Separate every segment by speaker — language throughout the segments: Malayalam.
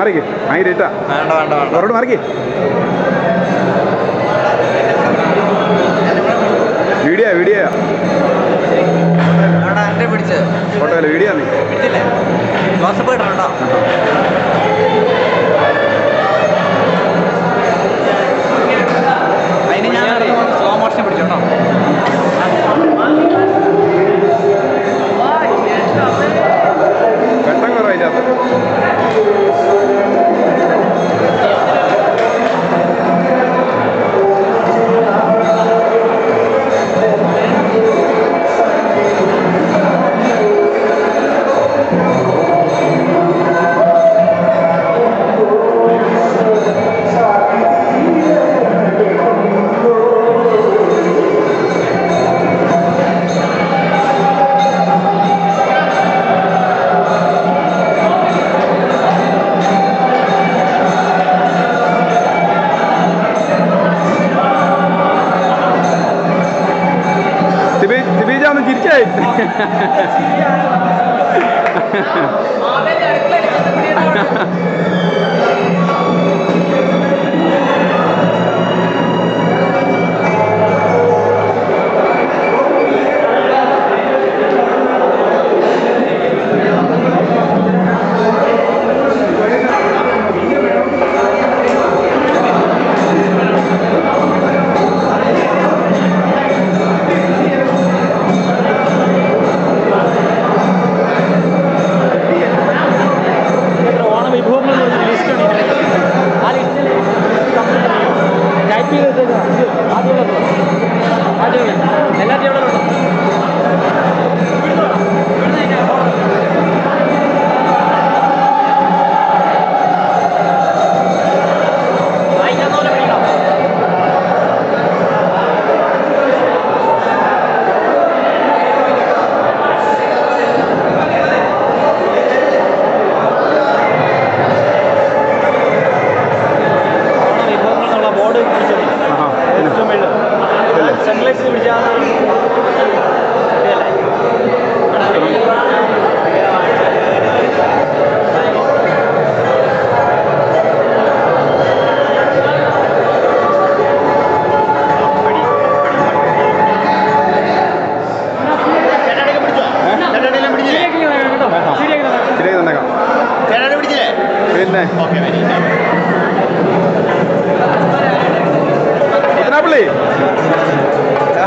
Speaker 1: മാറിക്കേ ഭയങ്കര ഇട്ടാ
Speaker 2: വേണ്ട വേണ്ട വേണ്ട
Speaker 1: അവരോട് മാറിക്കേ വീഡിയോ വീഡിയോ
Speaker 2: വേണ്ട എന്റെ പിടിച്ചത്
Speaker 1: ഫോട്ടോ അല്ല വീഡിയോ നീ
Speaker 2: പിടിച്ചില്ലേ വാട്സപ്പ് കിട്ടണോ അതിന് ഞാൻ സ്ലോ മോഷൻ പിടിച്ചോട്ടോ
Speaker 1: വെട്ടം കുറവാ അതിൻ്റെ അകത്ത് സിബി സിബിജ ഒന്ന് ചിരിച്ചായി
Speaker 3: ഓണവിഭവങ്ങൾ എന്ന് പറഞ്ഞ ലിസ്റ്റാണ് ഇതിനകത്ത്. ആ ലിസ്റ്റിൽ ടൈപ്പ് ചെയ്ത് വെച്ചേക്കാം. ഇത് ആദ്യമുള്ളത് ആദ്യമുള്ളത് എല്ലാത്തിനും എവിടെ ഉണ്ടോ വായിക്കാവുന്ന പോലെ പഠിക്കണം ഓണവിഭവങ്ങൾ എന്നുള്ള ബോർഡ് പിടിച്ചത്
Speaker 1: ആഹാ പിന്നെ
Speaker 3: ഏറ്റവും മേളിൽ സെൻട്രലൈസ് പിടിച്ചാൽ
Speaker 1: ശരിയായി തന്നേക്കാം പിന്നെ പുത്തനാപ്പള്ളി ആ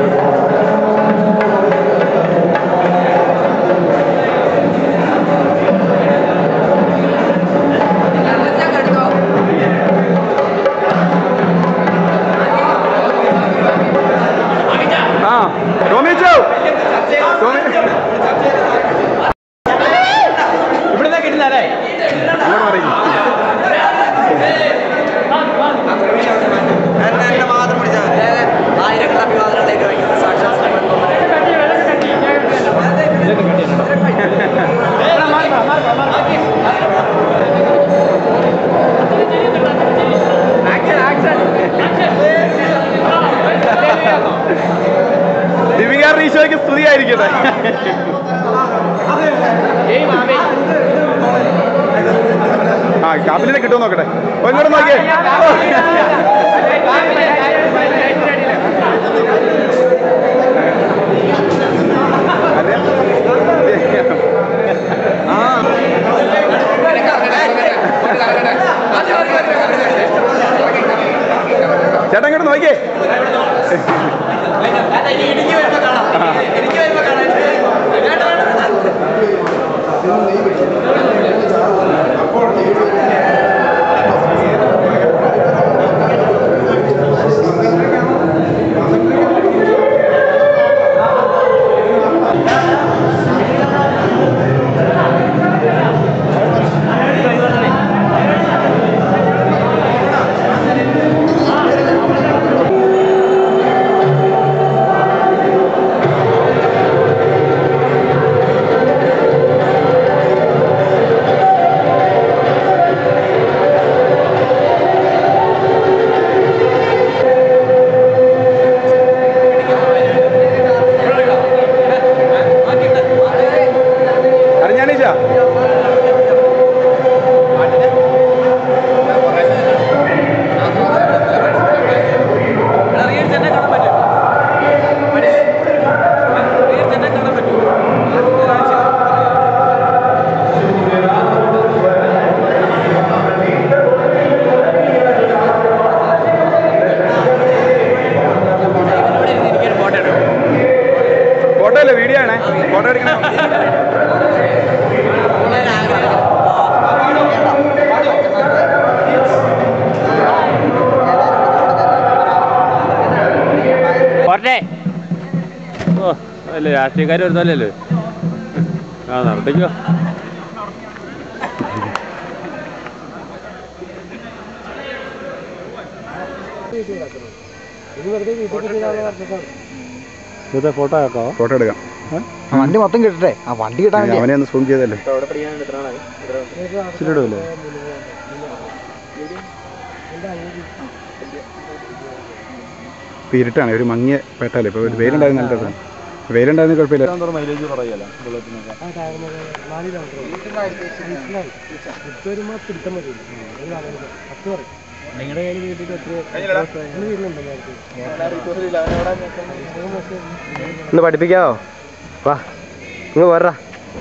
Speaker 1: ആ ടോമിച്ചോ ടോമി
Speaker 3: ഇവിടുന്ന് കിട്ടില്ല അല്ലേ
Speaker 1: അങ്ങോട്ട് മാറിക്കും
Speaker 2: എന്നെ എന്നെ മാത്രം പിടിച്ചാൽ മതി ആയിരക്കണക്കിന് മാത്രം വയ്ക്കുന്ന സാക്ഷാത്
Speaker 1: ദിവികാരുടെ ഈശോയ്ക്ക് സ്തുതിയായിരിക്കട്ടെ ആ കാപ്പിലിനെ കിട്ടുമോ നോക്കട്ടെ ഓ, ഇങ്ങോട്ട് നോക്കിയേ ചേട്ടാ ഇങ്ങോട്ട് നോക്കിയേ
Speaker 4: രാഷ്ട്രീയക്കാർ വരുന്നല്ലേ ആ നടത്തിക്കോ ഇതേ ഫോട്ടോ ആക്കാവോ
Speaker 1: ഫോട്ടോ എടുക്കാം
Speaker 5: വണ്ടി മൊത്തം കിട്ടട്ടെ ആ വണ്ടി കിട്ടാൻ വേണ്ടി
Speaker 1: അവനെ ഒന്ന് സൂം ചെയ്തല്ലേ
Speaker 4: ഇച്ചിരി ഇടുമല്ലോ
Speaker 1: ഇപ്പൊ ഇരുട്ടാണ് ഒരു മങ്ങിയ പേട്ടല്ലേ ഇപ്പൊ ഒരു വെയിലുണ്ടായിരുന്ന നല്ല രസമാണ് വെയിലുണ്ടായിരുന്ന കുഴപ്പമില്ല
Speaker 4: മൈലേജ് പറയല്ല ബുള്ളറ്റിനൊക്കെ
Speaker 3: നിങ്ങളുടെ കയ്യിൽ കിട്ടിയിട്ട് എത്ര
Speaker 5: ഒന്ന് പഠിപ്പിക്കാവോ വാ ഇങ്ങ് പോരാ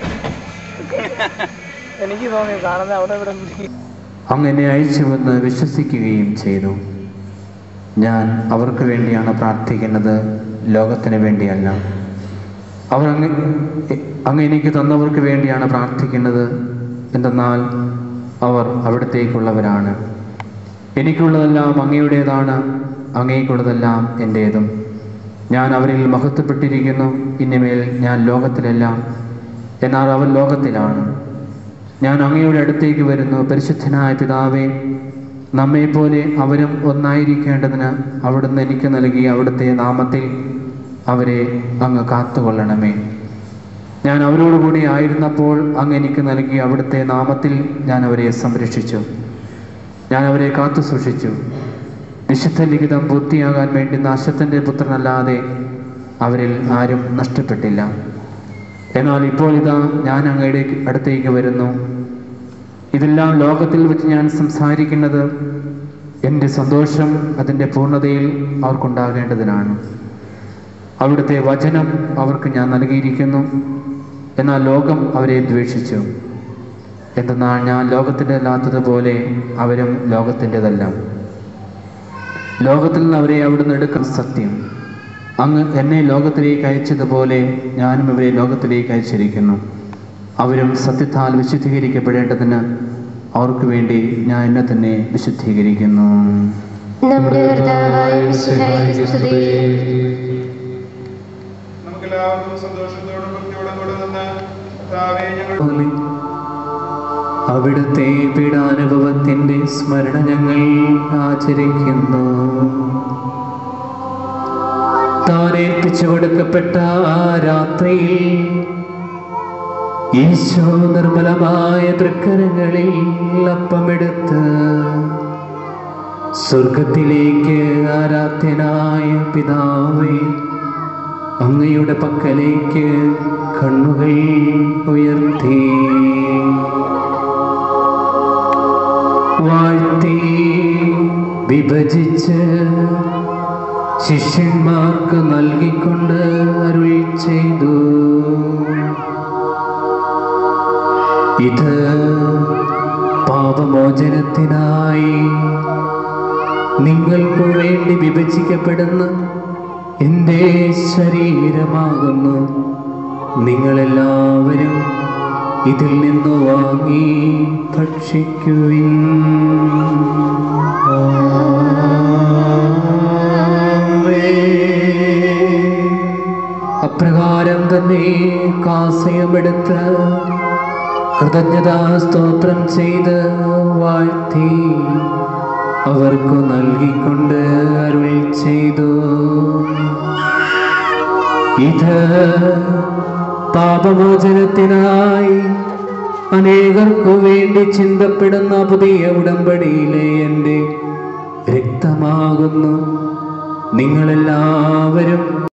Speaker 3: എനിക്ക് തോന്നി കാണുന്നത് അവിടെ ഇവിടെ
Speaker 6: അങ്ങനെ അയച്ചുവെന്ന് വിശ്വസിക്കുകയും ചെയ്തു ഞാൻ അവർക്ക് വേണ്ടിയാണ് പ്രാർത്ഥിക്കുന്നത് ലോകത്തിന് വേണ്ടിയല്ല അവർ അങ്ങ് അങ്ങ് എനിക്ക് തന്നവർക്ക് വേണ്ടിയാണ് പ്രാർത്ഥിക്കുന്നത് എന്തെന്നാൽ അവർ അവിടത്തേക്കുള്ളവരാണ് എനിക്കുള്ളതെല്ലാം അങ്ങയുടേതാണ് അങ്ങേക്കുള്ളതെല്ലാം എൻ്റേതും ഞാൻ അവരിൽ മഹത്വപ്പെട്ടിരിക്കുന്നു ഇനിമേൽ ഞാൻ ലോകത്തിലല്ല എന്നാൽ അവൻ ലോകത്തിലാണ് ഞാൻ അങ്ങയുടെ അടുത്തേക്ക് വരുന്നു പരിശുദ്ധനായ പിതാവേ നമ്മെപ്പോലെ അവരും ഒന്നായിരിക്കേണ്ടതിന് അവിടുന്ന് എനിക്ക് നൽകിയ അവിടുത്തെ നാമത്തിൽ അവരെ അങ്ങ് കാത്തുകൊള്ളണമേ ഞാൻ അവരോടുകൂടി ആയിരുന്നപ്പോൾ അങ്ങ് എനിക്ക് നൽകിയ അവിടുത്തെ നാമത്തിൽ ഞാൻ അവരെ സംരക്ഷിച്ചു ഞാൻ അവരെ കാത്തു സൂക്ഷിച്ചു വിശുദ്ധ ലിഖിതം പൂർത്തിയാകാൻ വേണ്ടി നാശത്തിൻ്റെ പുത്രനല്ലാതെ അവരിൽ ആരും നഷ്ടപ്പെട്ടില്ല എന്നാൽ ഇപ്പോൾ ഇതാ ഞാൻ അങ്ങയുടെ അടുത്തേക്ക് വരുന്നു ഇതെല്ലാം ലോകത്തിൽ വെച്ച് ഞാൻ സംസാരിക്കുന്നത് എൻ്റെ സന്തോഷം അതിൻ്റെ പൂർണ്ണതയിൽ അവർക്കുണ്ടാകേണ്ടതിനാണ് അവിടുത്തെ വചനം അവർക്ക് ഞാൻ നൽകിയിരിക്കുന്നു എന്നാൽ ലോകം അവരെ ദ്വേഷിച്ചു എന്തെന്നാൽ ഞാൻ ലോകത്തിൻ്റെതല്ലാത്തതുപോലെ അവരും ലോകത്തിൻ്റെതല്ല ലോകത്തിൽ നിന്ന് അവരെ അവിടുന്ന് എടുക്കുന്ന സത്യം അങ്ങ് എന്നെ ലോകത്തിലേക്ക് അയച്ചതുപോലെ ഞാനും ഇവരെ ലോകത്തിലേക്ക് അയച്ചിരിക്കുന്നു അവരും സത്യത്താൽ വിശുദ്ധീകരിക്കപ്പെടേണ്ടതിന് അവർക്ക് വേണ്ടി ഞാൻ എന്നെ തന്നെ വിശുദ്ധീകരിക്കുന്നു
Speaker 7: നമ്മുടെ കർത്താവായ മിശിഹായ്ക്ക് സ്തുതി
Speaker 1: നമുക്കെല്ലാവർക്കും സന്തോഷത്തോടും ഭക്തിയോടും കൂടെ നിന്ന് കർത്താവേ ഞങ്ങൾ
Speaker 6: പോലെ അവിടുത്തെ പീഡാനുഭവത്തിന്റെ സ്മരണ ഞങ്ങൾ ആചരിക്കുന്നു താൻ ഏൽപ്പിച്ചു കൊടുക്കപ്പെട്ട ആ രാത്രിയിൽ ഈശോ നിർമ്മലമായ തൃക്കരങ്ങളിൽ അപ്പമെടുത്ത് സ്വർഗത്തിലേക്ക് ആരാധ്യനായ പിതാവേ അങ്ങയുടെ പക്കലേക്ക് കണ്ണുകൾ ഉയർത്തി വാഴ്ത്തി വിഭജിച്ച് ശിഷ്യന്മാർക്ക് നൽകിക്കൊണ്ട് അരുൾ ചെയ്തു ഇത് പാപമോചനത്തിനായി നിങ്ങൾക്കു വേണ്ടി വിഭജിക്കപ്പെടുന്ന എൻ്റെ ശരീരമാകുന്നു നിങ്ങളെല്ലാവരും ഇതിൽ നിന്ന് വാങ്ങി ഭക്ഷിക്കുവിൻ അപ്രകാരം തന്നെ കാസയമെടുത്ത് കൃതജ്ഞതാ സ്തോത്രം ചെയ്ത് വാഴ്ത്തി അവർക്കു നൽകിക്കൊണ്ട് അരുൾ ചെയ്തു ഇത് പാപമോചനത്തിനായി അനേകർക്കു വേണ്ടി ചിന്തപ്പെടുന്ന പുതിയ ഉടമ്പടിയിലെ എൻ്റെ രക്തമാകുന്നു നിങ്ങളെല്ലാവരും